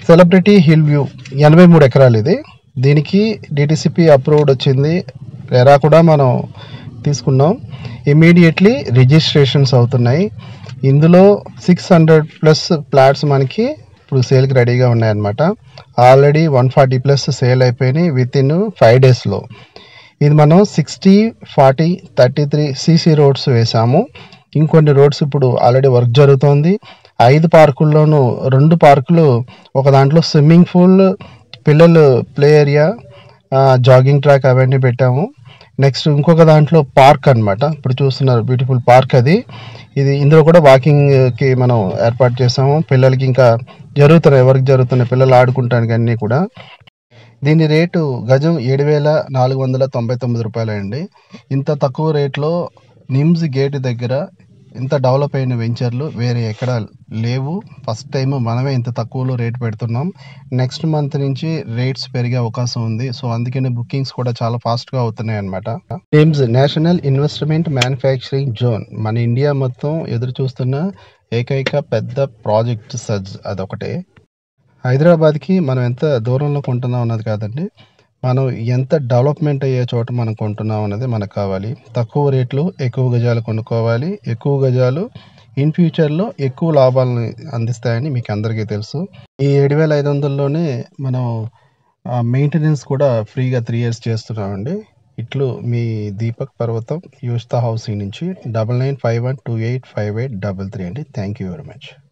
celebrity hill view ఎనభై మూడు ఎకరాలు ఇది దీనికి డిటిసిపి అప్రూవ్డ్ వచ్చింది ఎరా కూడా మనం తీసుకున్నాం ఇమీడియట్లీ రిజిస్ట్రేషన్స్ అవుతున్నాయి ఇందులో సిక్స్ హండ్రెడ్ ప్లస్ ఫ్లాట్స్ మనకి ఇప్పుడు సేల్కి రెడీగా ఉన్నాయన్నమాట already one forty plus sale అయిపోయినాయి విత్ ఇన్ ఫైవ్ డేస్లో ఇది మనం sixty forty thirty three CC roads వేసాము ఇంకొన్ని రోడ్స్ ఇప్పుడు ఆల్రెడీ వర్క్ జరుగుతోంది ఐదు పార్కుల్లోనూ రెండు పార్కులు ఒక దాంట్లో స్విమ్మింగ్ పూల్ పిల్లలు ప్లే ఏరియా జాగింగ్ ట్రాక్ అవన్నీ పెట్టాము నెక్స్ట్ ఇంకొక దాంట్లో పార్క్ అన్నమాట ఇప్పుడు చూస్తున్నారు బ్యూటిఫుల్ పార్క్ అది ఇది ఇందులో కూడా వాకింగ్కి మనం ఏర్పాటు చేసాము పిల్లలకి ఇంకా జరుగుతున్నాయి వర్క్ జరుగుతున్నాయి పిల్లలు ఆడుకుంటానికి అన్నీ కూడా దీని రేటు గజం ఏడు వేల నాలుగు వందల తొంభై తొమ్మిది రూపాయలు అండి ఇంత తక్కువ రేట్లో నిమ్స్ గేట్ దగ్గర ఇంత డెవలప్ అయిన వెంచర్లు వేరే ఎక్కడ లేవు ఫస్ట్ టైం మనమే ఇంత తక్కువలో రేట్ పెడుతున్నాం నెక్స్ట్ మంత్ నుంచి రేట్స్ పెరిగే అవకాశం ఉంది సో అందుకని బుకింగ్స్ కూడా చాలా ఫాస్ట్గా అవుతున్నాయి అనమాట NIMZ national investment manufacturing zone మన ఇండియా మొత్తం ఎదురు చూస్తున్న ఏకైక పెద్ద ప్రాజెక్ట్ సజ్ అదొకటే హైదరాబాద్కి మనం ఎంత దూరంలో కొంటున్నాం అన్నది కాదండి మనం ఎంత డెవలప్మెంట్ అయ్యే చోట మనం కొంటున్నాం అన్నది మనకు కావాలి తక్కువ రేట్లు ఎక్కువ గజాలు కొనుక్కోవాలి ఎక్కువ గజాలు ఇన్ ఫ్యూచర్లో ఎక్కువ లాభాలను అందిస్తాయని మీకు అందరికీ తెలుసు ఈ ఏడు వేల ఐదు వందల్లోనే మనం మెయింటెనెన్స్ కూడా ఫ్రీగా త్రీ ఇయర్స్ చేస్తున్నామండి ఇట్లు మీ దీపక్ పర్వతం యూస్తా హౌసింగ్ నుంచి double nine five one two eight five eight double three అండి థ్యాంక్ యూ వెరీ మచ్